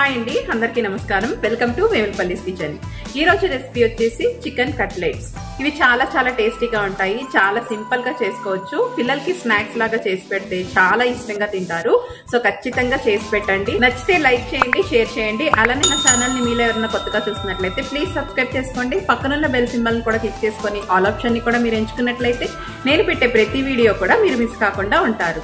hi అండి అందరికీ నమస్కారం వెల్కమ్ టు వేములపల్లిస్ కిచెన్ ఈ రోజు రెసిపీ వచ్చేసి చికెన్ కట్లెట్స్ ఇవి చాలా చాలా టేస్టీగా ఉంటాయి చాలా సింపుల్ గా చేసుకోవచ్చు పిల్లలకి స్నాక్స్ లాగా చేసి పెడితే చాలా ఇష్టంగా తింటారు సో ఖచ్చితంగా చేసి పెట్టండి నచ్చితే లైక్ చేయండి షేర్ చేయండి అలానే నా ఛానల్ ని మీలో ఎవరైనా కొత్తగా చూస్తున్నట్లయితే ప్లీజ్ సబ్స్క్రైబ్ చేసుకోండి పక్కనున్న బెల్ సింబల్ కూడా క్లిక్ చేసుకొని ఆల్ ఆప్షన్ ని కూడా మీరు ఎంచుకున్నట్లయితే నేను పెట్టే ప్రతి వీడియో కూడా మీరు మిస్ కాకుండా ఉంటారు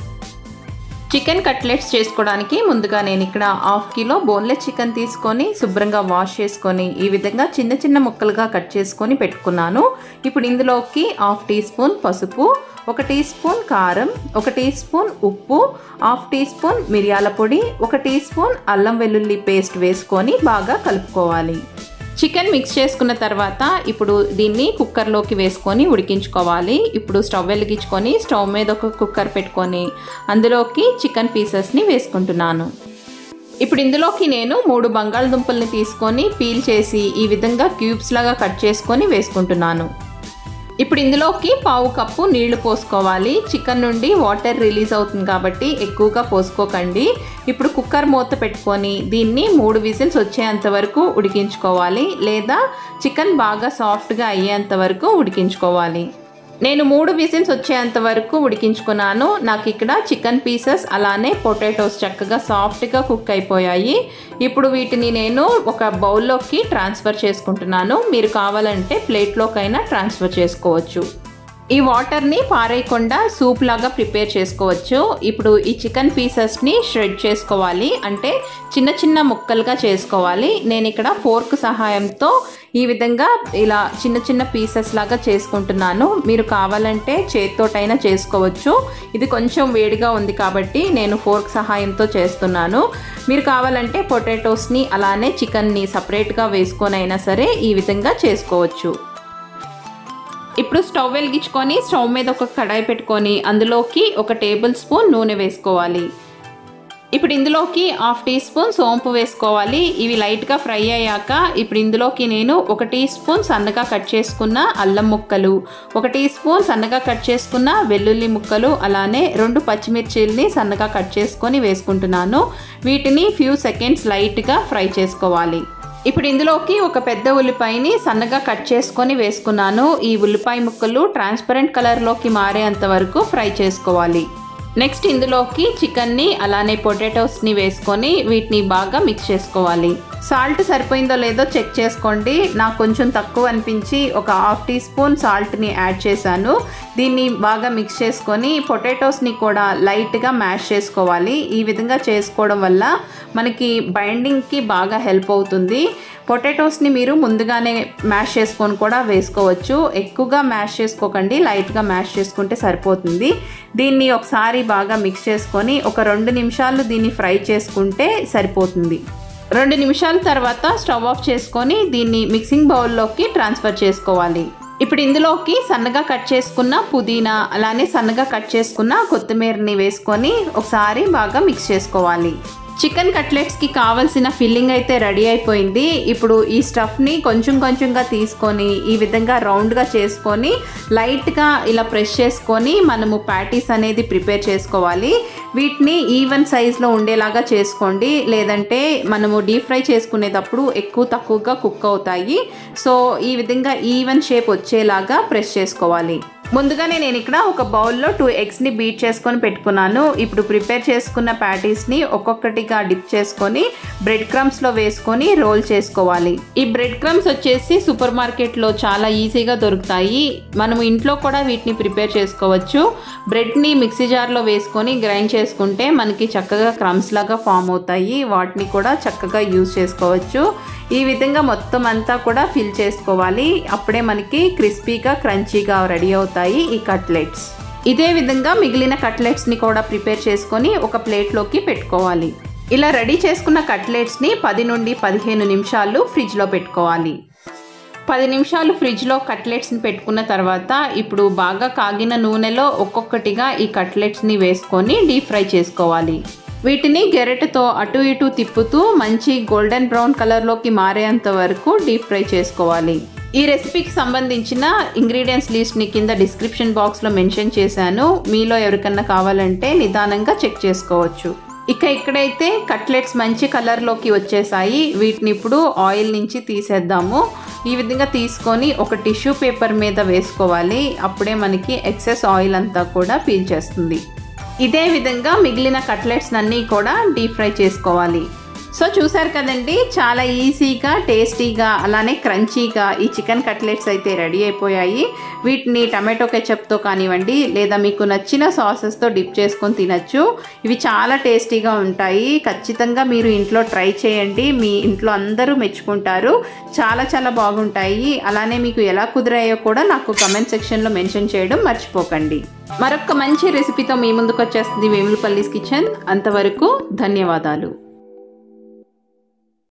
చికెన్ కట్లెట్స్ చేసుకోవడానికి ముందుగా నేను ఇక్కడ హాఫ్ కిలో బోన్లెస్ చికెన్ తీసుకొని శుభ్రంగా వాష్ చేసుకొని ఈ విధంగా చిన్న చిన్న ముక్కలుగా కట్ చేసుకొని పెట్టుకున్నాను ఇప్పుడు ఇందులోకి హాఫ్ టీ స్పూన్ పసుపు ఒక టీ స్పూన్ కారం ఒక టీ స్పూన్ ఉప్పు హాఫ్ టీ స్పూన్ మిరియాల పొడి ఒక టీ స్పూన్ అల్లం వెల్లుల్లి పేస్ట్ వేసుకొని బాగా కలుపుకోవాలి చికెన్ మిక్స్ చేసుకున్న తర్వాత ఇప్పుడు దీన్ని కుక్కర్లోకి వేసుకొని ఉడికించుకోవాలి ఇప్పుడు స్టవ్ వెలిగించుకొని స్టవ్ మీద ఒక కుక్కర్ పెట్టుకొని అందులోకి చికెన్ పీసెస్ని వేసుకుంటున్నాను ఇప్పుడు ఇందులోకి నేను మూడు బంగాళదుంపల్ని తీసుకొని పీల్ చేసి ఈ విధంగా క్యూబ్స్ లాగా కట్ చేసుకొని వేసుకుంటున్నాను ఇప్పుడు ఇందులోకి పావు కప్పు నీళ్లు పోసుకోవాలి చికెన్ నుండి వాటర్ రిలీజ్ అవుతుంది కాబట్టి ఎక్కువగా పోసుకోకండి ఇప్పుడు కుక్కర్ మూత పెట్టుకొని దీన్ని మూడు విజిల్స్ వచ్చేంత వరకు ఉడికించుకోవాలి లేదా చికెన్ బాగా సాఫ్ట్గా అయ్యేంత వరకు ఉడికించుకోవాలి నేను మూడు విజిల్స్ వచ్చేంత వరకు ఉడికించుకున్నాను నాకు ఇక్కడ చికెన్ పీసెస్ అలానే పొటాటోస్ చక్కగా సాఫ్ట్గా కుక్ అయిపోయాయి ఇప్పుడు వీటిని నేను ఒక బౌల్లోకి ట్రాన్స్ఫర్ చేసుకుంటున్నాను మీరు కావాలంటే ప్లేట్లోకైనా ట్రాన్స్ఫర్ చేసుకోవచ్చు ఈ వాటర్ని పారేయకుండా సూప్ లాగా ప్రిపేర్ చేసుకోవచ్చు ఇప్పుడు ఈ చికెన్ పీసెస్ని షెడ్ చేసుకోవాలి అంటే చిన్న చిన్న ముక్కలుగా చేసుకోవాలి నేను ఇక్కడ ఫోర్క్ సహాయంతో ఈ విధంగా ఇలా చిన్న చిన్న పీసెస్ లాగా చేసుకుంటున్నాను మీరు కావాలంటే చేతితోటైనా చేసుకోవచ్చు ఇది కొంచెం వేడిగా ఉంది కాబట్టి నేను ఫోర్క్ సహాయంతో చేస్తున్నాను మీరు కావాలంటే పొటాటోస్ని అలానే చికెన్ని సపరేట్గా వేసుకొని అయినా సరే ఈ విధంగా చేసుకోవచ్చు ఇప్పుడు స్టవ్ వెలిగించుకొని స్టవ్ మీద ఒక కడాయి పెట్టుకొని అందులోకి ఒక టేబుల్ స్పూన్ నూనె వేసుకోవాలి ఇప్పుడు ఇందులోకి హాఫ్ టీ స్పూన్ సోంపు వేసుకోవాలి ఇవి లైట్గా ఫ్రై అయ్యాక ఇప్పుడు ఇందులోకి నేను ఒక టీ స్పూన్ సన్నగా కట్ చేసుకున్న అల్లం ముక్కలు ఒక టీ స్పూన్ సన్నగా కట్ చేసుకున్న వెల్లుల్లి ముక్కలు అలానే రెండు పచ్చిమిర్చిల్ని సన్నగా కట్ చేసుకొని వేసుకుంటున్నాను వీటిని ఫ్యూ సెకండ్స్ లైట్గా ఫ్రై చేసుకోవాలి ఇప్పుడు ఇందులోకి ఒక పెద్ద ఉల్లిపాయని సన్నగా కట్ చేసుకొని వేసుకున్నాను ఈ ఉల్లిపాయ ముక్కలు ట్రాన్స్పరెంట్ కలర్లోకి మారేంత వరకు ఫ్రై చేసుకోవాలి నెక్స్ట్ ఇందులోకి చికెన్ని అలానే పొటాటోస్ని వేసుకొని వీటిని బాగా మిక్స్ చేసుకోవాలి సాల్ట్ సరిపోయిందో లేదో చెక్ చేసుకోండి నాకు కొంచెం తక్కువ అనిపించి ఒక హాఫ్ టీ స్పూన్ సాల్ట్ని యాడ్ చేశాను దీన్ని బాగా మిక్స్ చేసుకొని పొటాటోస్ని కూడా లైట్గా మ్యాష్ చేసుకోవాలి ఈ విధంగా చేసుకోవడం వల్ల మనకి బైండింగ్కి బాగా హెల్ప్ అవుతుంది పొటాటోస్ని మీరు ముందుగానే మ్యాష్ చేసుకొని కూడా వేసుకోవచ్చు ఎక్కువగా మ్యాష్ చేసుకోకండి లైట్గా మ్యాష్ చేసుకుంటే సరిపోతుంది దీన్ని ఒకసారి బాగా మిక్స్ చేసుకొని ఒక రెండు నిమిషాలు దీన్ని ఫ్రై చేసుకుంటే సరిపోతుంది రెండు నిమిషాల తర్వాత స్టవ్ ఆఫ్ చేసుకొని దీన్ని మిక్సింగ్ బౌల్లోకి ట్రాన్స్ఫర్ చేసుకోవాలి ఇప్పుడు ఇందులోకి సన్నగా కట్ చేసుకున్న పుదీనా అలానే సన్నగా కట్ చేసుకున్న కొత్తిమీరని వేసుకొని ఒకసారి బాగా మిక్స్ చేసుకోవాలి చికెన్ కట్లెట్స్కి కావాల్సిన ఫిల్లింగ్ అయితే రెడీ అయిపోయింది ఇప్పుడు ఈ స్టఫ్ని కొంచెం కొంచెంగా తీసుకొని ఈ విధంగా రౌండ్గా చేసుకొని లైట్గా ఇలా ప్రెస్ చేసుకొని మనము ప్యాటీస్ అనేది ప్రిపేర్ చేసుకోవాలి వీటిని ఈవెన్ సైజ్లో ఉండేలాగా చేసుకోండి లేదంటే మనము డీప్ ఫ్రై చేసుకునేటప్పుడు ఎక్కువ తక్కువగా కుక్ అవుతాయి సో ఈ విధంగా ఈవెన్ షేప్ వచ్చేలాగా ప్రెస్ చేసుకోవాలి ముందుగానే నేను ఇక్కడ ఒక బౌల్లో టూ ఎగ్స్ని బీట్ చేసుకొని పెట్టుకున్నాను ఇప్పుడు ప్రిపేర్ చేసుకున్న ప్యాటీస్ని ఒక్కొక్కటిగా డిప్ చేసుకొని బ్రెడ్ క్రమ్స్లో వేసుకొని రోల్ చేసుకోవాలి ఈ బ్రెడ్ క్రమ్స్ వచ్చేసి సూపర్ మార్కెట్లో చాలా ఈజీగా దొరుకుతాయి మనం ఇంట్లో కూడా వీటిని ప్రిపేర్ చేసుకోవచ్చు బ్రెడ్ని మిక్సీ జార్లో వేసుకొని గ్రైండ్ చేసుకుంటే మనకి చక్కగా క్రమ్స్ లాగా ఫామ్ అవుతాయి వాటిని కూడా చక్కగా యూజ్ చేసుకోవచ్చు ఈ విధంగా మొత్తం అంతా కూడా ఫిల్ చేసుకోవాలి అప్పుడే మనకి క్రిస్పీగా క్రంచీగా రెడీ అవుతాయి ఈ కట్లెట్స్ ఇదే విధంగా మిగిలిన కట్లెట్స్ని కూడా ప్రిపేర్ చేసుకొని ఒక ప్లేట్లోకి పెట్టుకోవాలి ఇలా రెడీ చేసుకున్న కట్లెట్స్ని పది నుండి పదిహేను నిమిషాలు ఫ్రిడ్జ్లో పెట్టుకోవాలి పది నిమిషాలు ఫ్రిడ్జ్లో కట్లెట్స్ని పెట్టుకున్న తర్వాత ఇప్పుడు బాగా కాగిన నూనెలో ఒక్కొక్కటిగా ఈ కట్లెట్స్ని వేసుకొని డీప్ ఫ్రై చేసుకోవాలి వీటిని గెరెటతో అటు ఇటు తిప్పుతూ మంచి గోల్డెన్ బ్రౌన్ కలర్లోకి మారేంత వరకు డీప్ ఫ్రై చేసుకోవాలి ఈ రెసిపీకి సంబంధించిన ఇంగ్రీడియంట్స్ లిస్ట్ని కింద డిస్క్రిప్షన్ బాక్స్లో మెన్షన్ చేశాను మీలో ఎవరికన్నా కావాలంటే నిదానంగా చెక్ చేసుకోవచ్చు ఇక ఇక్కడైతే కట్లెట్స్ మంచి కలర్లోకి వచ్చేసాయి వీటిని ఇప్పుడు ఆయిల్ నుంచి తీసేద్దాము ఈ విధంగా తీసుకొని ఒక టిష్యూ పేపర్ మీద వేసుకోవాలి అప్పుడే మనకి ఎక్సెస్ ఆయిల్ అంతా కూడా పీల్చేస్తుంది ఇదే విధంగా మిగిలిన కట్లెట్స్ అన్నీ కూడా డీప్ ఫ్రై చేసుకోవాలి సో చూసారు కదండి చాలా ఈజీగా టేస్టీగా అలానే క్రంచీగా ఈ చికెన్ కట్లెట్స్ అయితే రెడీ అయిపోయాయి వీటిని టమాటో కెచప్తో కానివ్వండి లేదా మీకు నచ్చిన సాసెస్తో డిప్ చేసుకొని తినచ్చు ఇవి చాలా టేస్టీగా ఉంటాయి ఖచ్చితంగా మీరు ఇంట్లో ట్రై చేయండి మీ ఇంట్లో అందరూ మెచ్చుకుంటారు చాలా చాలా బాగుంటాయి అలానే మీకు ఎలా కుదిరాయో కూడా నాకు కమెంట్ సెక్షన్లో మెన్షన్ చేయడం మర్చిపోకండి మరొక మంచి రెసిపీతో మీ ముందుకు వచ్చేస్తుంది వేములపల్లీస్ కిచెన్ అంతవరకు ధన్యవాదాలు